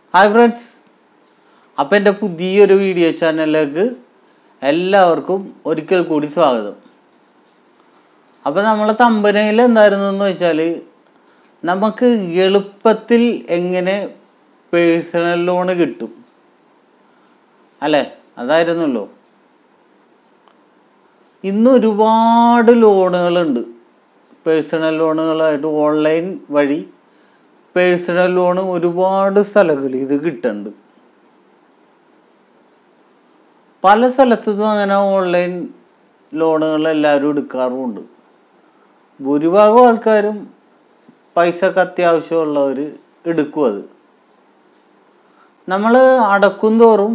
hi friends അപ്പം എൻ്റെ പുതിയൊരു വീഡിയോ ചാനലിലേക്ക് എല്ലാവർക്കും ഒരിക്കൽ കൂടി സ്വാഗതം അപ്പം നമ്മളെ തമ്പനയിൽ എന്തായിരുന്നു എന്ന് വെച്ചാൽ നമുക്ക് എളുപ്പത്തിൽ എങ്ങനെ പേഴ്സണൽ ലോണ് കിട്ടും അല്ലേ അതായിരുന്നല്ലോ ഇന്ന് ഒരുപാട് ലോണുകളുണ്ട് പേഴ്സണൽ ലോണുകളായിട്ട് ഓൺലൈൻ വഴി പേഴ്സണൽ ലോണ് ഒരുപാട് സ്ഥലങ്ങളിൽ ഇത് കിട്ടുന്നുണ്ട് പല സ്ഥലത്തുനിന്നും അങ്ങനെ ഓൺലൈൻ ലോണുകൾ എല്ലാവരും എടുക്കാറുമുണ്ട് ഭൂരിഭാഗം ആൾക്കാരും പൈസക്ക് അത്യാവശ്യമുള്ളവർ എടുക്കും അത് നമ്മൾ അടക്കും തോറും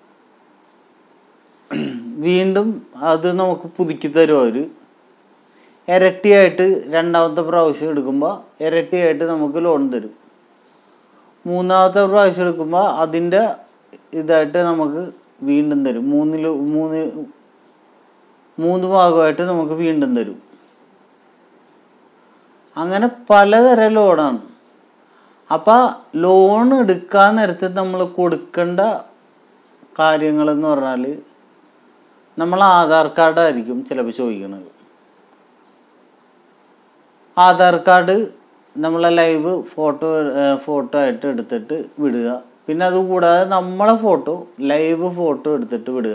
വീണ്ടും അത് നമുക്ക് പുതുക്കി തരും അവർ ഇരട്ടിയായിട്ട് രണ്ടാമത്തെ പ്രാവശ്യം എടുക്കുമ്പോൾ ഇരട്ടിയായിട്ട് നമുക്ക് ലോൺ തരും മൂന്നാമത്തെ പ്രാവശ്യം എടുക്കുമ്പോൾ അതിൻ്റെ ഇതായിട്ട് നമുക്ക് വീണ്ടും തരും മൂന്നിൽ മൂന്ന് മൂന്ന് ഭാഗമായിട്ട് നമുക്ക് വീണ്ടും തരും അങ്ങനെ പലതരം ലോണാണ് അപ്പം ലോൺ എടുക്കാൻ നേരത്ത് നമ്മൾ കൊടുക്കേണ്ട കാര്യങ്ങളെന്ന് പറഞ്ഞാൽ നമ്മൾ ആധാർ കാർഡായിരിക്കും ചിലപ്പോൾ ചോദിക്കുന്നത് ആധാർ കാർഡ് നമ്മളെ ലൈവ് ഫോട്ടോ ഫോട്ടോ ആയിട്ട് എടുത്തിട്ട് വിടുക പിന്നെ അതുകൂടാതെ നമ്മളെ ഫോട്ടോ ലൈവ് ഫോട്ടോ എടുത്തിട്ട് വിടുക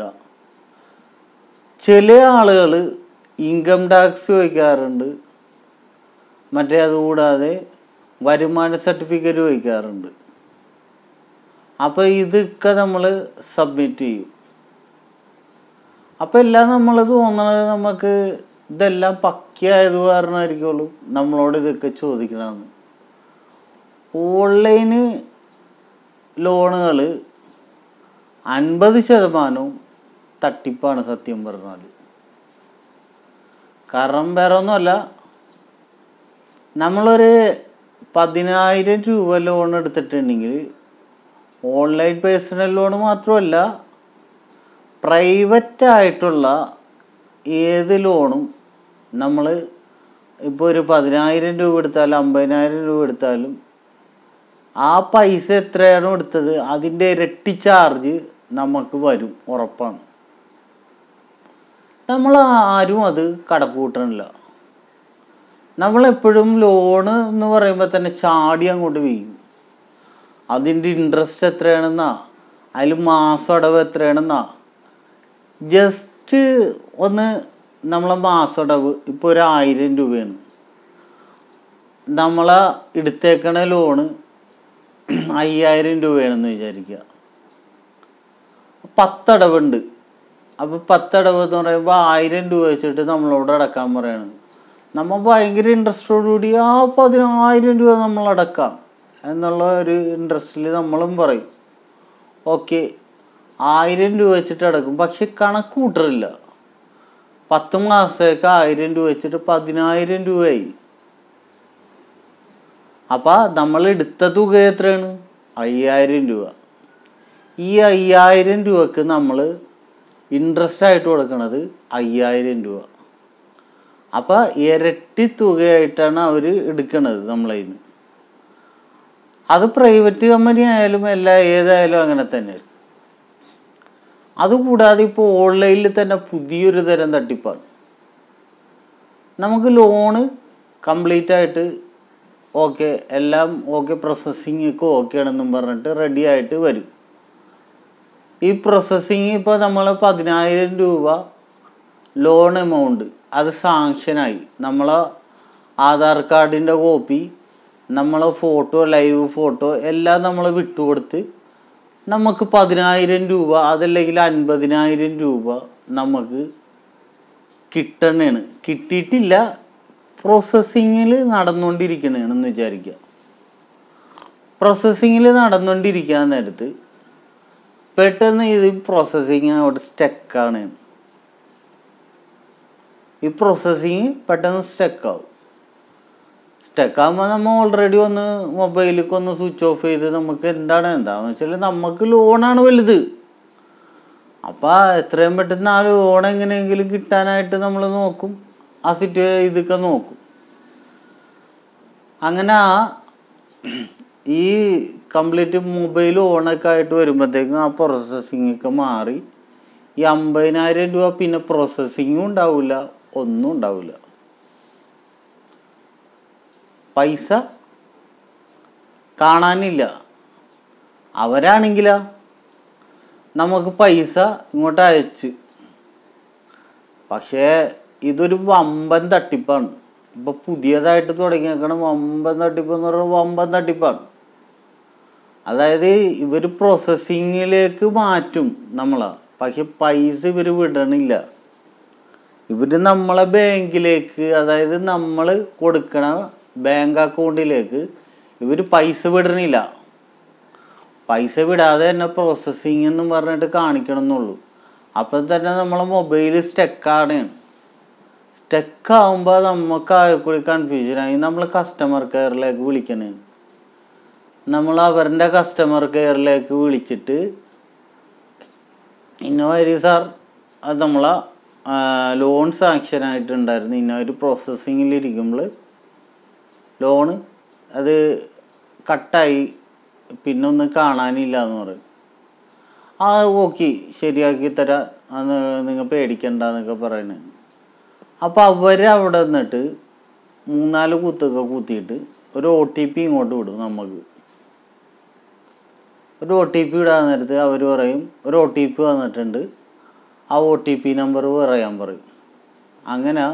ചില ആളുകൾ ഇൻകം ടാക്സ് വയ്ക്കാറുണ്ട് മറ്റേ അതുകൂടാതെ വരുമാന സർട്ടിഫിക്കറ്റ് വയ്ക്കാറുണ്ട് അപ്പോൾ ഇതൊക്കെ നമ്മൾ സബ്മിറ്റ് ചെയ്യും അപ്പോൾ എല്ലാം നമ്മൾ തോന്നണത് നമുക്ക് ഇതെല്ലാം പക്കയായത് കാരണമായിരിക്കുള്ളൂ നമ്മളോട് ഇതൊക്കെ ചോദിക്കണമെന്ന് ഓൺലൈന് ലോണുകൾ അൻപത് ശതമാനവും തട്ടിപ്പാണ് സത്യം പറഞ്ഞാൽ കാരണം വേറെ ഒന്നുമല്ല നമ്മളൊരു പതിനായിരം രൂപ ലോൺ എടുത്തിട്ടുണ്ടെങ്കിൽ ഓൺലൈൻ പേഴ്സണൽ ലോൺ മാത്രമല്ല പ്രൈവറ്റ് ആയിട്ടുള്ള ഏത് ലോണും നമ്മൾ ഇപ്പോൾ ഒരു പതിനായിരം രൂപ എടുത്താലും അമ്പതിനായിരം രൂപ എടുത്താലും ആ പൈസ എത്രയാണോ എടുത്തത് അതിൻ്റെ ഇരട്ടി ചാർജ് നമുക്ക് വരും ഉറപ്പാണ് നമ്മൾ ആരും അത് കടക്കൂട്ടണില്ല നമ്മളെപ്പോഴും ലോണ് എന്ന് പറയുമ്പോൾ തന്നെ ചാടി അങ്ങോട്ട് വീഴും അതിൻ്റെ ഇൻട്രസ്റ്റ് എത്രയാണെന്നാ അതിൽ മാസം അടവ് എത്രയാണെന്നാ ജസ്റ്റ് ഒന്ന് നമ്മളെ മാസടവ് ഇപ്പോൾ ഒരു ആയിരം രൂപയാണ് നമ്മളെ എടുത്തേക്കണ ലോണ് അയ്യായിരം രൂപയാണെന്ന് വിചാരിക്കുക പത്തടവുണ്ട് അപ്പോൾ പത്തടവ് എന്ന് പറയുമ്പോൾ ആയിരം രൂപ വെച്ചിട്ട് നമ്മളോട് അടക്കാൻ പറയണം നമ്മൾ ഭയങ്കര ഇൻട്രസ്റ്റോടുകൂടി ആ പതിനായിരം രൂപ നമ്മൾ അടക്കാം എന്നുള്ള ഒരു ഇൻട്രസ്റ്റിൽ നമ്മളും പറയും ഓക്കെ ആയിരം രൂപ വെച്ചിട്ട് അടക്കും പക്ഷെ കണക്ക് കൂട്ടറില്ല പത്ത് മാസത്തേക്ക് ആയിരം രൂപ വെച്ചിട്ട് പതിനായിരം രൂപയായി അപ്പം നമ്മൾ എടുത്ത തുക എത്രയാണ് അയ്യായിരം രൂപ ഈ അയ്യായിരം രൂപക്ക് നമ്മൾ ഇൻട്രസ്റ്റ് ആയിട്ട് കൊടുക്കുന്നത് അയ്യായിരം രൂപ അപ്പം ഇരട്ടി തുകയായിട്ടാണ് അവർ എടുക്കുന്നത് നമ്മളതിൽ നിന്ന് അത് പ്രൈവറ്റ് കമ്പനി ആയാലും എല്ലാ ഏതായാലും അങ്ങനെ തന്നെ അതുകൂടാതെ ഇപ്പോൾ ഓൺലൈനിൽ തന്നെ പുതിയൊരു തരം തട്ടിപ്പാണ് നമുക്ക് ലോണ് കംപ്ലീറ്റ് ആയിട്ട് ഓക്കെ എല്ലാം ഓക്കെ പ്രോസസ്സിങ് ഒക്കെ ഓക്കെ ആണെന്നും പറഞ്ഞിട്ട് റെഡി ആയിട്ട് വരും ഈ പ്രോസസ്സിങ് ഇപ്പോൾ നമ്മൾ പതിനായിരം രൂപ ലോൺ എമൗണ്ട് അത് സാങ്ഷനായി നമ്മളെ ആധാർ കാർഡിൻ്റെ കോപ്പി നമ്മളെ ഫോട്ടോ ലൈവ് ഫോട്ടോ എല്ലാം നമ്മൾ വിട്ടുകൊടുത്ത് നമുക്ക് പതിനായിരം രൂപ അതല്ലെങ്കിൽ അൻപതിനായിരം രൂപ നമുക്ക് കിട്ടണേണ് കിട്ടിയിട്ടില്ല പ്രോസസ്സിങ്ങിൽ നടന്നുകൊണ്ടിരിക്കണേണെന്ന് വിചാരിക്കുക പ്രോസസ്സിങ്ങിൽ നടന്നുകൊണ്ടിരിക്കാൻ നേരത്ത് പെട്ടെന്ന് ഇത് പ്രോസസ്സിങ് അവിടെ സ്റ്റക്കാണ് ഈ പ്രോസസ്സിങ് പെട്ടെന്ന് സ്റ്റക്കാവും സ്റ്റക്കാകുമ്പോൾ നമ്മൾ ഓൾറെഡി ഒന്ന് മൊബൈലിലേക്ക് ഒന്ന് സ്വിച്ച് ഓഫ് ചെയ്ത് നമുക്ക് എന്താണ് എന്താണെന്ന് വെച്ചാൽ നമുക്ക് ലോണാണ് വലുത് അപ്പം എത്രയും പെട്ടെന്ന് ആ ലോൺ എങ്ങനെയെങ്കിലും കിട്ടാനായിട്ട് നമ്മൾ നോക്കും ആ സിറ്റുവേ ഇതൊക്കെ നോക്കും അങ്ങനെ ആ ഈ കംപ്ലീറ്റ് മൊബൈൽ ഓണൊക്കെ ആയിട്ട് വരുമ്പോഴത്തേക്കും ആ പ്രോസസ്സിംഗ് ഒക്കെ മാറി ഈ അമ്പതിനായിരം രൂപ പിന്നെ പ്രോസസ്സിങ്ങും ഉണ്ടാവില്ല ഒന്നും ഉണ്ടാവില്ല പൈസ കാണാനില്ല അവരാണെങ്കിലാ നമുക്ക് പൈസ ഇങ്ങോട്ട് അയച്ച് പക്ഷേ ഇതൊരു വമ്പൻ തട്ടിപ്പാണ് ഇപ്പൊ പുതിയതായിട്ട് തുടങ്ങിയേക്കണ വമ്പൻ തട്ടിപ്പ് എന്ന് പറയുന്നത് വമ്പൻ തട്ടിപ്പാണ് അതായത് ഇവർ പ്രോസസ്സിങ്ങിലേക്ക് മാറ്റും നമ്മളെ പക്ഷെ പൈസ ഇവർ വിടണില്ല ഇവര് നമ്മളെ ബാങ്കിലേക്ക് അതായത് നമ്മൾ കൊടുക്കണ ബാങ്ക് അക്കൗണ്ടിലേക്ക് ഇവർ പൈസ വിടണില്ല പൈസ വിടാതെ തന്നെ പ്രോസസ്സിങ് എന്ന് പറഞ്ഞിട്ട് കാണിക്കണം എന്നുള്ളൂ അപ്പം തന്നെ നമ്മളെ മൊബൈൽ സ്റ്റക്കാണ് സ്റ്റക്ക് ആവുമ്പോൾ നമുക്ക് ആകെക്കൂടി കൺഫ്യൂഷനായി നമ്മൾ കസ്റ്റമർ കെയറിലേക്ക് വിളിക്കണേ നമ്മൾ അവരുടെ കസ്റ്റമർ കെയറിലേക്ക് വിളിച്ചിട്ട് ഇന്ന വരി സാർ അത് നമ്മളെ ലോൺ സാങ്ഷൻ ആയിട്ടുണ്ടായിരുന്നു ഇന്ന ഒരു പ്രോസസ്സിങ്ങിലിരിക്കുമ്പോൾ ലോണ് അത് കട്ടായി പിന്നെ ഒന്നും കാണാനില്ല എന്ന് പറയും ആ ഓക്കെ ശരിയാക്കി തരാം അത് നിങ്ങൾ പേടിക്കണ്ട എന്നൊക്കെ പറയണേ അപ്പോൾ അവരവിടെ നിന്നിട്ട് മൂന്നാല് കുത്തൊക്കെ കുത്തിയിട്ട് ഒരു ഒ ടി പി ഇങ്ങോട്ട് വിടും നമുക്ക് ഒരു ഒ ടി പി ഇടാൻ നേരത്ത് അവർ പറയും ഒരു ഒ ടി പി വന്നിട്ടുണ്ട് ആ ഒ ടി പി നമ്പർ പറയാൻ പറയും അങ്ങനെ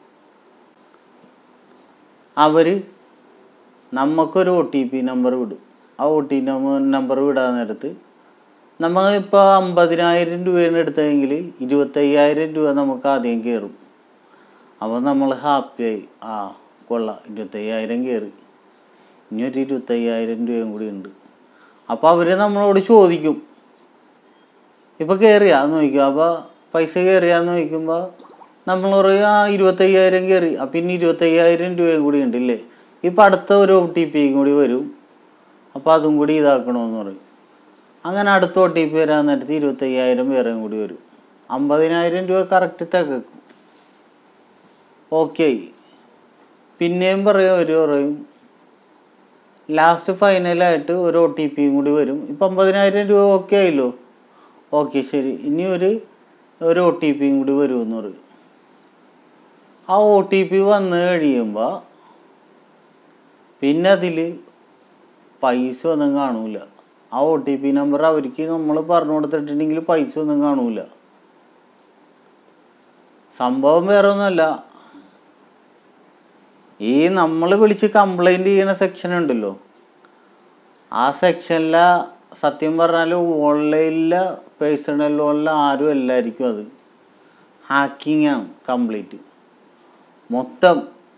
അവർ നമുക്കൊരു ഒ ടി പി നമ്പർ വിടും ആ ഒ ടി നമ്പർ വിടാൻ നേരത്ത് നമ്മൾ ഇപ്പോൾ അമ്പതിനായിരം രൂപയാണ് എടുത്തതെങ്കിൽ ഇരുപത്തയ്യായിരം രൂപ നമുക്ക് ആദ്യം കയറും അപ്പോൾ നമ്മൾ ഹാപ്പിയായി ആ കൊള്ളാം ഇരുപത്തയ്യായിരം കയറി ഇനി ഒരു ഇരുപത്തയ്യായിരം രൂപയും കൂടി ഉണ്ട് അപ്പോൾ അവർ നമ്മളോട് ചോദിക്കും ഇപ്പം കയറിയാന്ന് ചോദിക്കും അപ്പോൾ പൈസ കയറിയാന്ന് ചോദിക്കുമ്പോൾ നമ്മൾ പറയും ആ ഇരുപത്തയ്യായിരം കയറി അപ്പം ഇനി ഇരുപത്തയ്യായിരം രൂപയും കൂടി ഉണ്ടല്ലേ ഇപ്പം അടുത്ത ഒരു ഒ ടി പിയും കൂടി വരും അപ്പോൾ അതും കൂടി ഇതാക്കണമെന്ന് പറയും അങ്ങനെ അടുത്ത ഒ ടി പി വരാൻ നേരത്ത് ഇരുപത്തയ്യായിരം വേറെയും കൂടി വരും അമ്പതിനായിരം രൂപ കറക്റ്റ് തികക്കും ഓക്കെ പിന്നെയും പറയും അവർ പറയും ലാസ്റ്റ് ഫൈനലായിട്ട് ഒരു ഒ ടി പിയും കൂടി വരും ഇപ്പം അമ്പതിനായിരം രൂപ ഓക്കെ ആയില്ലോ ഓക്കെ ശരി ഇനി ഒരു ഒരു ഒ ടി പിയും കൂടി വരുമെന്ന് പറയും ആ ഒ ടി പി വന്നു കഴിയുമ്പോൾ പിന്നെ അതിൽ പൈസ ഒന്നും കാണൂല ആ ഒ ടി പി നമ്പർ അവർക്ക് നമ്മൾ പറഞ്ഞു കൊടുത്തിട്ടുണ്ടെങ്കിൽ പൈസ ഒന്നും കാണൂല സംഭവം വേറെ ഒന്നുമല്ല ഈ നമ്മൾ വിളിച്ച് കംപ്ലൈന്റ് ചെയ്യുന്ന സെക്ഷൻ ഉണ്ടല്ലോ ആ സെക്ഷനിലെ സത്യം പറഞ്ഞാൽ ഓൺലൈനിലെ പേഴ്സണൽ ലോണിലെ ആരും അല്ലായിരിക്കും അത് ഹാക്കിംഗ് ആണ് കംപ്ലീറ്റ് മൊത്തം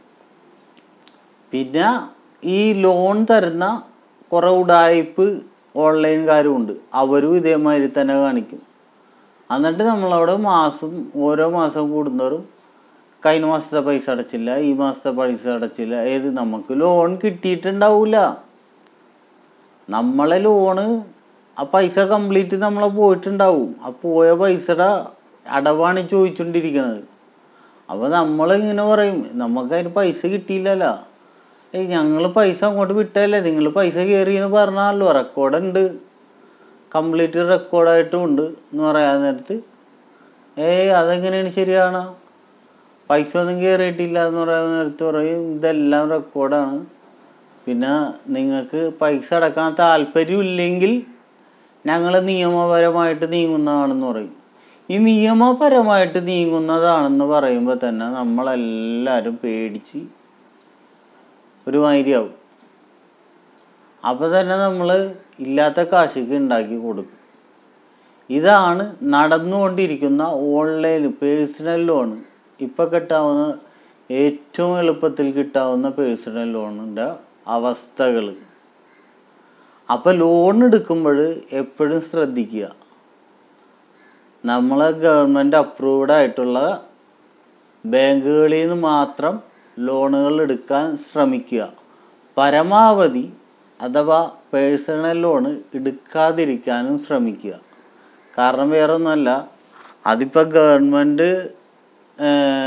പിന്നെ ഈ ലോൺ തരുന്ന കുറേ ഉടായ്പ് ഓൺലൈൻകാരും ഉണ്ട് അവരും ഇതേമാതിരി തന്നെ കാണിക്കും എന്നിട്ട് നമ്മളവിടെ മാസം ഓരോ മാസം കൂടുന്നവരും കഴിഞ്ഞ മാസത്തെ പൈസ അടച്ചില്ല ഈ മാസത്തെ പൈസ അടച്ചില്ല ഏത് നമുക്ക് ലോൺ കിട്ടിയിട്ടുണ്ടാവില്ല നമ്മളെ ലോണ് ആ പൈസ കംപ്ലീറ്റ് നമ്മളെ പോയിട്ടുണ്ടാവും ആ പോയ പൈസയുടെ അടവാണ് ഈ ചോദിച്ചുകൊണ്ടിരിക്കുന്നത് അപ്പോൾ നമ്മളിങ്ങനെ പറയും നമുക്ക് അതിന് പൈസ കിട്ടിയില്ലല്ലോ ഏയ് ഞങ്ങൾ പൈസ അങ്ങോട്ട് വിട്ടല്ലേ നിങ്ങൾ പൈസ കയറി എന്ന് പറഞ്ഞാലോ റെക്കോർഡുണ്ട് കംപ്ലീറ്റ് റെക്കോർഡായിട്ടും ഉണ്ട് എന്ന് പറയാൻ നേരത്ത് ഏയ് അതെങ്ങനെയാണ് ശരിയാണ് പൈസ ഒന്നും കയറിയിട്ടില്ല എന്ന് പറയാൻ നേരത്ത് പറയും ഇതെല്ലാം റെക്കോർഡാണ് പിന്നെ നിങ്ങൾക്ക് പൈസ അടക്കാൻ താല്പര്യമില്ലെങ്കിൽ ഞങ്ങൾ നിയമപരമായിട്ട് നീങ്ങുന്നതാണെന്ന് പറയും ഈ നിയമപരമായിട്ട് നീങ്ങുന്നതാണെന്ന് പറയുമ്പോൾ തന്നെ നമ്മളെല്ലാവരും പേടിച്ച് ഒരു മാതിരിയാവും അപ്പോൾ തന്നെ നമ്മൾ ഇല്ലാത്ത കാശിക്ക് ഉണ്ടാക്കി കൊടുക്കും ഇതാണ് നടന്നുകൊണ്ടിരിക്കുന്ന ഓൺലൈൻ പേഴ്സണൽ ലോൺ ഇപ്പം കിട്ടാവുന്ന ഏറ്റവും എളുപ്പത്തിൽ കിട്ടാവുന്ന പേഴ്സണൽ ലോണിൻ്റെ അവസ്ഥകൾ അപ്പോൾ ലോൺ എടുക്കുമ്പോൾ എപ്പോഴും ശ്രദ്ധിക്കുക നമ്മളെ ഗവൺമെൻറ് അപ്രൂവ്ഡ് ആയിട്ടുള്ള ബാങ്കുകളിൽ നിന്ന് മാത്രം ലോണുകൾ എടുക്കാൻ ശ്രമിക്കുക പരമാവധി അഥവാ പേഴ്സണൽ ലോൺ എടുക്കാതിരിക്കാനും ശ്രമിക്കുക കാരണം വേറെ ഒന്നുമല്ല അതിപ്പോൾ ഗവൺമെൻറ്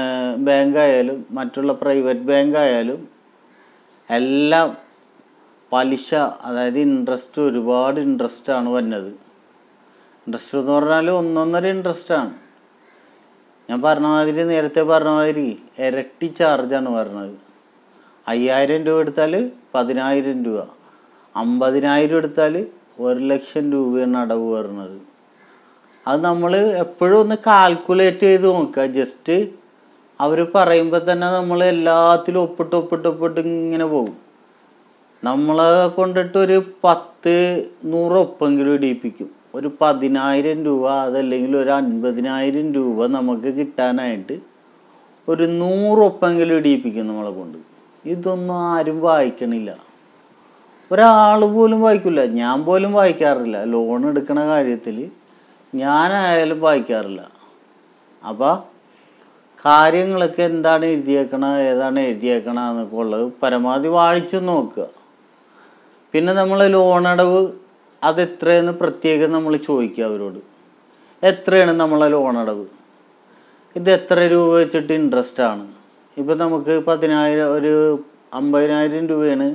ബാങ്ക് ആയാലും മറ്റുള്ള പ്രൈവറ്റ് ബാങ്ക് ആയാലും എല്ലാം പലിശ അതായത് ഇൻട്രസ്റ്റ് ഒരുപാട് ഇൻട്രസ്റ്റ് ആണ് വരുന്നത് ഇൻട്രസ്റ്റ് എന്ന് പറഞ്ഞാൽ ഒന്നൊന്നര ഇൻട്രസ്റ്റ് ആണ് ഞാൻ പറഞ്ഞ മാതിരി നേരത്തെ പറഞ്ഞ മാതിരി ഇരട്ടി ചാർജാണ് പറഞ്ഞത് അയ്യായിരം രൂപ എടുത്താൽ പതിനായിരം രൂപ അമ്പതിനായിരം എടുത്താൽ ഒരു ലക്ഷം രൂപയാണ് അടവ് വരുന്നത് അത് നമ്മൾ എപ്പോഴും ഒന്ന് കാൽക്കുലേറ്റ് ചെയ്ത് നോക്കുക ജസ്റ്റ് അവർ പറയുമ്പോൾ തന്നെ നമ്മൾ എല്ലാത്തിലും ഒപ്പിട്ട് ഒപ്പിട്ട് ഒപ്പിട്ട് ഇങ്ങനെ പോകും നമ്മളെ കൊണ്ടിട്ട് ഒരു പത്ത് നൂറ് ഒപ്പെങ്കിലും ഇടിയിപ്പിക്കും ഒരു പതിനായിരം രൂപ അതല്ലെങ്കിൽ ഒരു അൻപതിനായിരം രൂപ നമുക്ക് കിട്ടാനായിട്ട് ഒരു നൂറൊപ്പെങ്കിലും ഇടിയിപ്പിക്കും നമ്മളെ കൊണ്ട് ഇതൊന്നും ആരും വായിക്കണില്ല ഒരാൾ പോലും വായിക്കില്ല ഞാൻ പോലും വായിക്കാറില്ല ലോൺ എടുക്കണ കാര്യത്തിൽ ഞാനായാലും വായിക്കാറില്ല അപ്പോൾ കാര്യങ്ങളൊക്കെ എന്താണ് എഴുതിയേക്കണ ഏതാണ് എഴുതിയേക്കണ എന്നൊക്കെ ഉള്ളത് പരമാവധി വായിച്ചു നോക്കുക പിന്നെ നമ്മൾ ലോൺ അടവ് അത് എത്രയെന്ന് പ്രത്യേകം നമ്മൾ ചോദിക്കുക അവരോട് എത്രയാണ് നമ്മളെ ലോൺ അടവ് ഇത് എത്ര രൂപ വെച്ചിട്ട് ഇൻട്രസ്റ്റ് ആണ് ഇപ്പം നമുക്ക് പതിനായിരം ഒരു അമ്പതിനായിരം രൂപയാണ്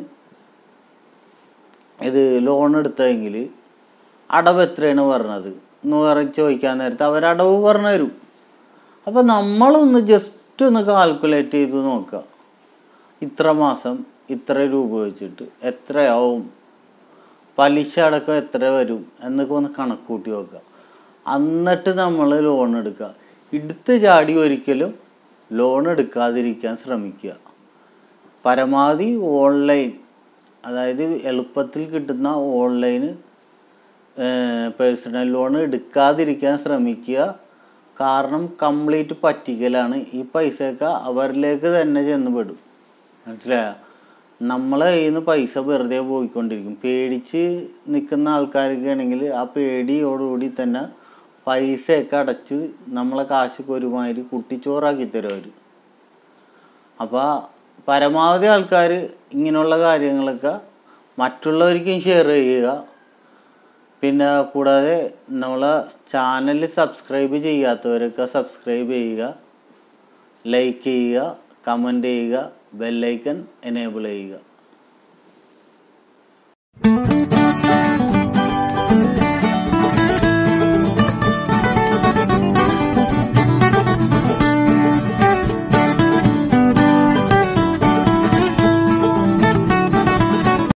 ഇത് ലോൺ എടുത്തതെങ്കിൽ അടവ് എത്രയാണ് പറഞ്ഞത് എന്ന് പറഞ്ഞ് ചോദിക്കാൻ നേരത്തെ അവർ അടവ് പറഞ്ഞു തരും അപ്പം നമ്മളൊന്ന് ജസ്റ്റ് ഒന്ന് കാൽക്കുലേറ്റ് ചെയ്ത് നോക്കുക ഇത്ര മാസം ഇത്ര രൂപ വെച്ചിട്ട് എത്രയാവും പലിശ അടക്കം എത്ര വരും എന്നൊക്കെ ഒന്ന് കണക്ക് കൂട്ടി നോക്കുക എന്നിട്ട് നമ്മൾ ലോൺ എടുക്കുക എടുത്ത് ചാടി ഒരിക്കലും ലോൺ എടുക്കാതിരിക്കാൻ ശ്രമിക്കുക പരമാവധി ഓൺലൈൻ അതായത് എളുപ്പത്തിൽ കിട്ടുന്ന ഓൺലൈന് പേഴ്സണൽ ലോൺ എടുക്കാതിരിക്കാൻ ശ്രമിക്കുക കാരണം കംപ്ലീറ്റ് പറ്റിക്കലാണ് ഈ പൈസയൊക്കെ അവരിലേക്ക് തന്നെ ചെന്ന് പെടും മനസ്സിലായോ നമ്മളെ കയ്യിൽ നിന്ന് പൈസ വെറുതെ പോയിക്കൊണ്ടിരിക്കും പേടിച്ച് നിൽക്കുന്ന ആൾക്കാർക്ക് ആണെങ്കിൽ ആ പേടിയോടുകൂടി തന്നെ പൈസയൊക്കെ അടച്ച് നമ്മളെ കാശൊക്കെ ഒരുമാതിരി കുട്ടിച്ചോറാക്കി തരും അവർ അപ്പോൾ പരമാവധി ആൾക്കാർ ഇങ്ങനെയുള്ള കാര്യങ്ങളൊക്കെ മറ്റുള്ളവർക്കും ഷെയർ ചെയ്യുക പിന്നെ കൂടാതെ നമ്മളെ ചാനൽ സബ്സ്ക്രൈബ് ചെയ്യാത്തവരൊക്കെ സബ്സ്ക്രൈബ് ചെയ്യുക ലൈക്ക് ചെയ്യുക കമൻറ്റ് ചെയ്യുക ബെല്ലൈക്കൺ എനേബിൾ ചെയ്യുക